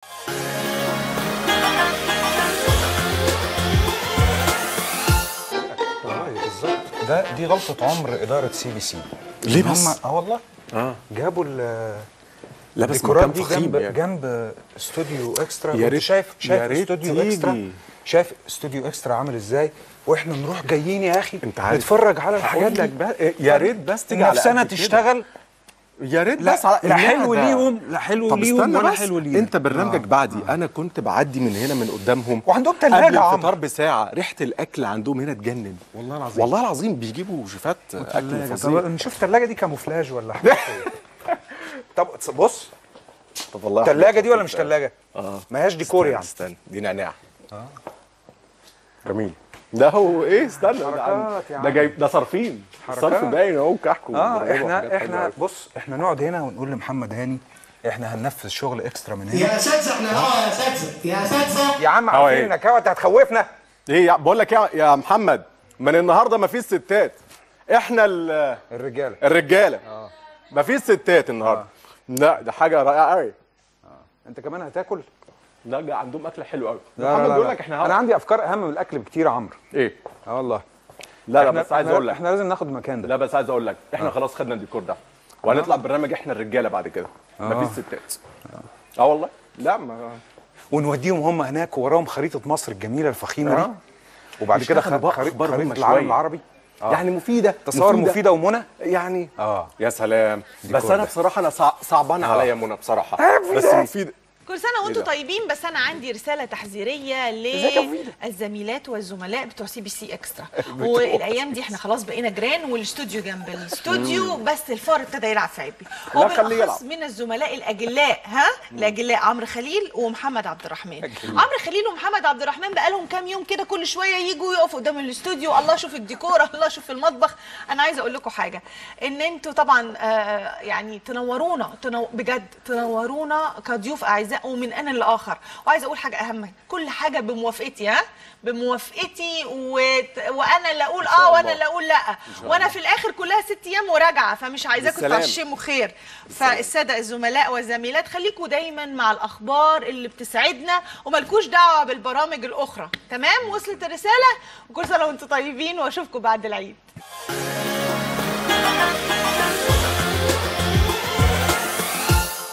والله بالظبط ده دي غلطه عمر اداره سي بي سي ليه إن بس؟ هم اه والله اه جابوا ال لا بس الديكورات مكان دي فخيم جنب يعني. جنب استوديو اكسترا يا وأنت ريت- شايف يا شايف ريت استوديو تيجي. اكسترا شايف استوديو اكسترا عامل ازاي واحنا نروح جايين يا اخي انت عارف نتفرج على الحاجات هقول دي لك بقى يا ريت بس تيجي على نفسنا قد كده. تشتغل يا ريت لا بس على لا إنها حلو ده. ليهم لا حلو طب ليهم استنى ولا بس حلو لينا انت برنامجك بعدي انا كنت بعدي من هنا من قدامهم وعندهم تلاجة قبل يا عمرو. الفطار بساعه ريحه الاكل عندهم هنا تجنن والله العظيم. والله العظيم بيجيبوا شيفات اكل تلاجة. فظيع طب نشوف الثلاجه دي كاموفلاج ولا حاجه طب بص طب والله الثلاجه دي ولا مش ثلاجه اه ما هياش ديكور استنى، يعني استنى دي نعناع اه جميل ده هو ايه استنى ده, حركات يا ده عم. جايب ده صارفين حركات. الصرف باين اهو كحك اه وحاجات احنا حلوة احنا أوي. بص احنا نقعد هنا ونقول لمحمد هاني احنا هننفذ شغل اكسترا من هنا يا اساتذه احنا اه يا اساتذه يا اساتذه يا عم هو عارفين إيه؟ انك هوا انت هتخوفنا ايه يا- بقول لك يا يا محمد من النهارده ما فيش ستات احنا ال- الرجاله الرجاله ما فيش ستات النهارده لا ده حاجه رائعه قوي انت كمان هتاكل لا ده عندهم اكل حلو قوي لا محمد لا بيقول لا. لك احنا انا عندي افكار اهم من الاكل بكتير يا عمرو ايه اه والله لا لا احنا- بس عايز احنا- اقول لك احنا لازم ناخد المكان ده لا بس عايز اقول لك احنا خلاص خدنا الديكور ده وهنطلع برنامج احنا الرجاله بعد كده مفيش ستات اه والله لا ما ونوديهم هم هناك ووراهم خريطه مصر الجميله الفخيمه دي آه. وبعد كده نشتغل خ- بقى خريطه أخبار خريطة هم العالم شوية. العربي آه. يعني مفيده تصور مفيده ومنى يعني اه يا سلام بس ديكور انا ده. بصراحه انا صع- صعبان عليا منى بصراحه بس مفيده كل سنه وانتم ده؟ طيبين بس انا عندي رساله تحذيريه ازيك يا مفيدة؟ للزميلات والزملاء بتوع سي بي سي اكسترا والايام دي احنا خلاص بقينا جيران والاستوديو جنب الاستوديو بس الفار ابتدى يلعب في عبي لا، خليه وبالاخص يلعب. من الزملاء الاجلاء ها الاجلاء عمرو خليل ومحمد عبد الرحمن عمرو خليل ومحمد عبد الرحمن بقالهم كام يوم كده كل شويه يجوا يقفوا قدام الاستوديو الله شوف الديكور الله شوف المطبخ انا عايزه اقول لكم حاجه ان انتوا طبعا آه يعني تنورونا تنو بجد تنورونا كضيوف اعزاء ومن انا لاخر وعايزه اقول حاجه اهم كل حاجه بموافقتي ها بموافقتي و... وانا اللي اقول اه وانا اللي اقول لا وانا في الاخر كلها ست ايام وراجعه فمش عايزاكم بالسلامة. تعشموا خير فالساده الزملاء والزميلات خليكم دايما مع الاخبار اللي بتسعدنا وملكوش دعوه بالبرامج الاخرى تمام وصلت الرساله وكل سنه وانتم طيبين واشوفكم بعد العيد